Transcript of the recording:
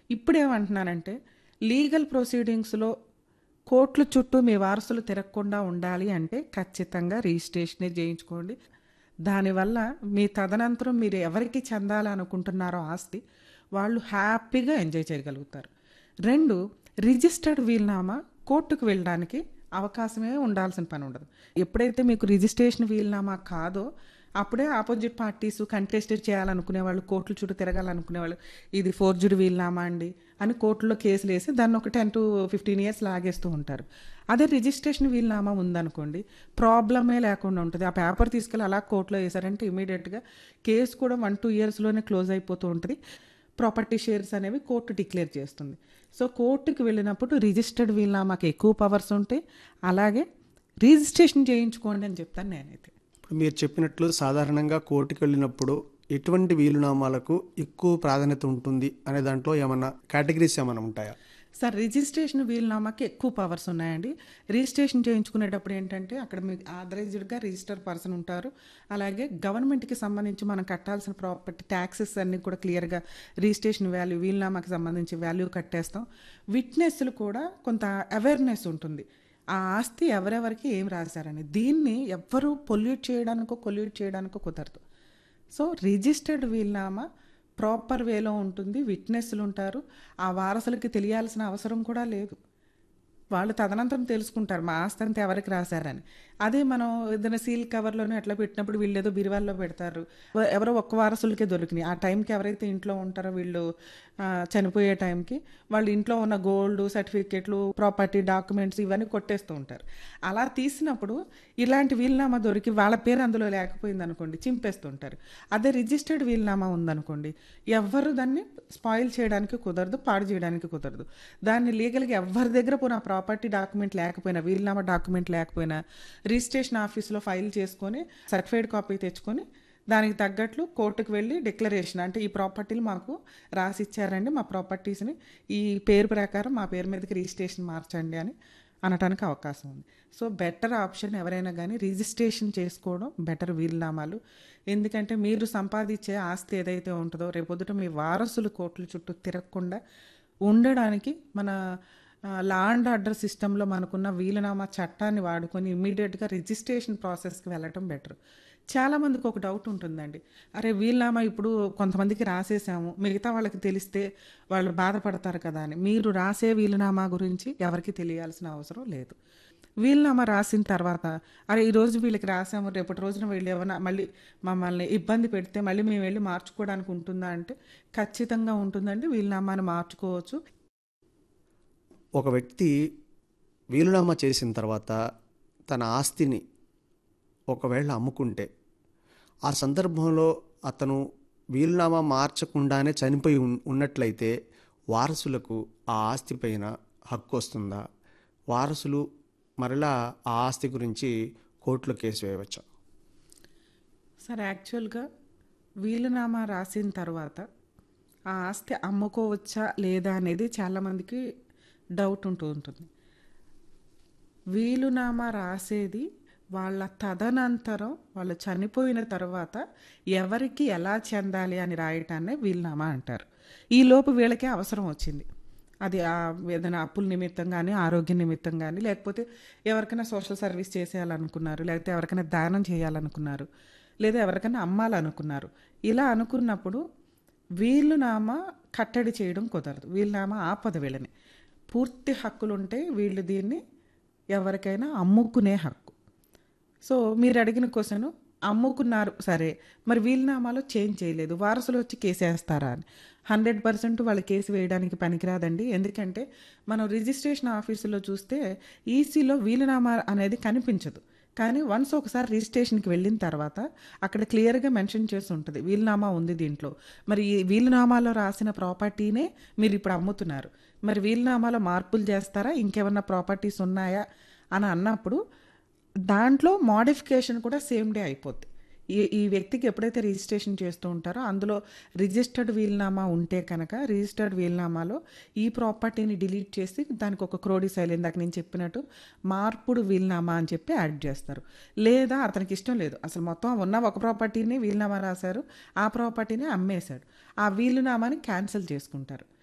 ఇప్పుడు ఏమంటున్నానంటే లీగల్ ప్రొసీడింగ్స్లో కోర్టుల చుట్టూ మీ వారసులు తిరగకుండా ఉండాలి అంటే ఖచ్చితంగా రిజిస్ట్రేషనే చేయించుకోండి దానివల్ల మీ తదనంతరం మీరు ఎవరికి చెందాలనుకుంటున్నారో ఆస్తి వాళ్ళు హ్యాపీగా ఎంజాయ్ చేయగలుగుతారు రెండు రిజిస్టర్డ్ వీల్నామా కోర్టుకు వెళ్ళడానికి అవకాశమే ఉండాల్సిన పని ఉండదు ఎప్పుడైతే మీకు రిజిస్ట్రేషన్ వీల్నామా కాదో అప్పుడే ఆపోజిట్ పార్టీస్ కంటెస్టెడ్ చేయాలనుకునే వాళ్ళు కోర్టుల చుట్టూ తిరగాలనుకునే వాళ్ళు ఇది ఫోర్జుడ్ వీల్నామా అండి అని కోర్టులో కేసులు వేసి దాన్ని ఒక టెన్ టు ఫిఫ్టీన్ ఇయర్స్ లాగేస్తూ ఉంటారు అదే రిజిస్ట్రేషన్ వీల్నామా ఉందనుకోండి ప్రాబ్లమే లేకుండా ఉంటుంది ఆ పేపర్ తీసుకెళ్ళి అలా కోర్టులో వేశారంటే ఇమీడియట్గా కేసు కూడా వన్ టూ ఇయర్స్లోనే క్లోజ్ అయిపోతూ ఉంటుంది ప్రాపర్టీ షేర్స్ అనేవి కోర్టు డిక్లేర్ చేస్తుంది సో కోర్టుకి వెళ్ళినప్పుడు రిజిస్టర్డ్ వీల్నామాకి ఎక్కువ పవర్స్ ఉంటాయి అలాగే రిజిస్ట్రేషన్ చేయించుకోండి అని చెప్తాను నేనైతే ఇప్పుడు మీరు చెప్పినట్లు సాధారణంగా కోర్టుకు వెళ్ళినప్పుడు ఎటువంటి వీలునామాలకు ఎక్కువ ప్రాధాన్యత ఉంటుంది అనే దాంట్లో ఏమన్నా కేటగిరీస్ ఏమైనా ఉంటాయా సార్ రిజిస్ట్రేషన్ వీలునామాకి ఎక్కువ పవర్స్ ఉన్నాయండి రిజిస్ట్రేషన్ చేయించుకునేటప్పుడు ఏంటంటే అక్కడ మీకు ఆథరైజ్డ్గా రిజిస్టర్ పర్సన్ ఉంటారు అలాగే గవర్నమెంట్కి సంబంధించి మనం కట్టాల్సిన ప్రాపర్టీ ట్యాక్సెస్ అన్నీ కూడా క్లియర్గా రిజిస్ట్రేషన్ వాల్యూ వీలునామాకి సంబంధించి వాల్యూ కట్టేస్తాం విట్నెస్లు కూడా కొంత అవేర్నెస్ ఉంటుంది ఆ ఆస్తి ఎవరెవరికి ఏం రాశారని దీన్ని ఎవ్వరూ పొల్యూట్ చేయడానికో కొల్యూట్ చేయడానికో కుదరదు సో రిజిస్టర్డ్ వీల్నామా ప్రాపర్ వేలో ఉంటుంది విట్నెస్లు ఉంటారు ఆ వారసులకి తెలియాల్సిన అవసరం కూడా లేదు వాళ్ళు తదనంతరం తెలుసుకుంటారు మా ఆస్తి అంతా ఎవరికి రాశారని అదే మనం ఏదైనా సీల్ కవర్లోనే అట్లా పెట్టినప్పుడు వీళ్ళు ఏదో బిరువాల్లో పెడతారు ఎవరో ఒక్క వారసులకే దొరికినాయి ఆ టైంకి ఎవరైతే ఇంట్లో ఉంటారో వీళ్ళు ఆ, చనిపోయే టైంకి వాళ్ళు ఇంట్లో ఉన్న గోల్డ్ సర్టిఫికెట్లు ప్రాపర్టీ డాక్యుమెంట్స్ ఇవన్నీ కొట్టేస్తూ ఉంటారు అలా తీసినప్పుడు ఇలాంటి వీలునామా దొరికి వాళ్ళ పేరు అందులో లేకపోయింది అనుకోండి చింపేస్తుంటారు అదే రిజిస్టర్డ్ వీలునామా ఉందనుకోండి ఎవ్వరు దాన్ని స్పాయిల్ చేయడానికి కుదరదు పాడు చేయడానికి కుదరదు దాన్ని లీగల్గా ఎవరి దగ్గర పోయినా ప్రాపర్టీ డాక్యుమెంట్ లేకపోయినా వీలునామా డాక్యుమెంట్ లేకపోయినా రిజిస్ట్రేషన్ ఆఫీస్లో ఫైల్ చేసుకొని సర్టిఫైడ్ కాపీ తెచ్చుకొని దానికి తగ్గట్లు కోర్టుకు వెళ్ళి డిక్లరేషన్ అంటే ఈ ప్రాపర్టీలు మాకు రాసి ఇచ్చారండి మా ప్రాపర్టీస్ని ఈ పేరు ప్రకారం మా పేరు మీదకి రిజిస్ట్రేషన్ మార్చండి అని అనటానికి అవకాశం ఉంది సో బెటర్ ఆప్షన్ ఎవరైనా కానీ రిజిస్ట్రేషన్ చేసుకోవడం బెటర్ వీలునామాలు ఎందుకంటే మీరు సంపాదించే ఆస్తి ఏదైతే ఉంటుందో రేపొద్దుట మీ వారసులు కోర్టుల చుట్టూ తిరగకుండా ఉండడానికి మన లా అండ్ ఆర్డర్ సిస్టంలో మనకున్న వీలునామా చట్టాన్ని వాడుకొని ఇమ్మీడియట్గా రిజిస్ట్రేషన్ ప్రాసెస్కి వెళ్ళటం బెటర్ చాలామందికి ఒక డౌట్ ఉంటుందండి అరే వీలునామా ఇప్పుడు కొంతమందికి రాసేసాము మిగతా వాళ్ళకి తెలిస్తే వాళ్ళు బాధపడతారు కదా అని మీరు రాసే వీలునామా గురించి ఎవరికి తెలియాల్సిన అవసరం లేదు వీలునామా రాసిన తర్వాత అరే ఈ రోజు వీళ్ళకి రాసాము రేపటి రోజున వీళ్ళు ఏమైనా మళ్ళీ మమ్మల్ని ఇబ్బంది పెడితే మళ్ళీ మేము వెళ్ళి మార్చుకోవడానికి ఉంటుందా అంటే ఖచ్చితంగా ఉంటుందండి వీలునామాని మార్చుకోవచ్చు ఒక వ్యక్తి వీలునామా చేసిన తర్వాత తన ఆస్తిని ఒకవేళ అమ్ముకుంటే ఆ సందర్భంలో అతను వీలునామా మార్చకుండానే చనిపోయి ఉన్- ఉన్నట్లయితే వారసులకు ఆ ఆస్తి పైన హక్కు వస్తుందా వారసులు మరలా ఆ ఆస్తి గురించి కోర్టులో కేసు వేయవచ్చా సార్ యాక్చువల్గా వీలునామా రాసిన తర్వాత ఆ ఆస్తి అమ్ముకోవచ్చా లేదా అనేది చాలామందికి డౌట్ ఉంటూ ఉంటుంది వీలునామా రాసేది వాళ్ళ తదనంతరం వాళ్ళు చనిపోయిన తర్వాత ఎవరికి ఎలా చెందాలి అని రాయటాన్నే వీలునామా అంటారు ఈ లోపు వీళ్ళకే అవసరం వచ్చింది అది ఆ ఏదైనా అప్పుల నిమిత్తం కానీ ఆరోగ్య నిమిత్తం కానీ లేకపోతే ఎవరికైనా సోషల్ సర్వీస్ చేసేయాలనుకున్నారు లేకపోతే ఎవరికైనా దానం చేయాలనుకున్నారు లేదా ఎవరికైనా అమ్మాలనుకున్నారు ఇలా అనుకున్నప్పుడు వీలునామా కట్టడి చేయడం కుదరదు వీలునామా ఆపద వీళ్ళని పూర్తి హక్కులుంటే వీళ్ళు దీన్ని ఎవరికైనా అమ్ముకునే హక్కు సో మీరు అడిగిన క్వశ్చన్ అమ్ముకున్నారు సరే మరి వీలునామాలో చేంజ్ చేయలేదు వారసులు వచ్చి కేసు వేస్తారా అని హండ్రెడ్ పర్సెంట్ వాళ్ళు కేసు వేయడానికి పనికిరాదండి ఎందుకంటే మనం రిజిస్ట్రేషన్ ఆఫీసులో చూస్తే ఈసీలో వీలునామా అనేది కనిపించదు కానీ వన్స్ ఒకసారి రిజిస్ట్రేషన్కి వెళ్ళిన తర్వాత అక్కడ క్లియర్గా మెన్షన్ చేసి ఉంటుంది వీలునామా ఉంది దీంట్లో మరి ఈ వీలునామాలో రాసిన ప్రాపర్టీనే మీరు ఇప్పుడు అమ్ముతున్నారు మరి వీలునామాలో మార్పులు చేస్తారా ఇంకేమన్నా ప్రాపర్టీస్ ఉన్నాయా అని అన్నప్పుడు దాంట్లో మోడిఫికేషన్ కూడా సేమ్ డే అయిపోద్ది ఈ ఈ వ్యక్తికి ఎప్పుడైతే రిజిస్ట్రేషన్ చేస్తూ ఉంటారో అందులో రిజిస్టర్డ్ వీల్నామా ఉంటే కనుక రిజిస్టర్డ్ వీల్నామాలో ఈ ప్రాపర్టీని డిలీట్ చేసి దానికి ఒక క్రోడీ శైలి ఇందాక నేను చెప్పినట్టు మార్పుడు వీల్నామా అని చెప్పి యాడ్ చేస్తారు లేదా అతనికి ఇష్టం లేదు అసలు మొత్తం ఉన్న ఒక ప్రాపర్టీని వీల్నామా రాశారు ఆ ప్రాపర్టీని అమ్మేశాడు ఆ వీలునామాని క్యాన్సిల్ చేసుకుంటారు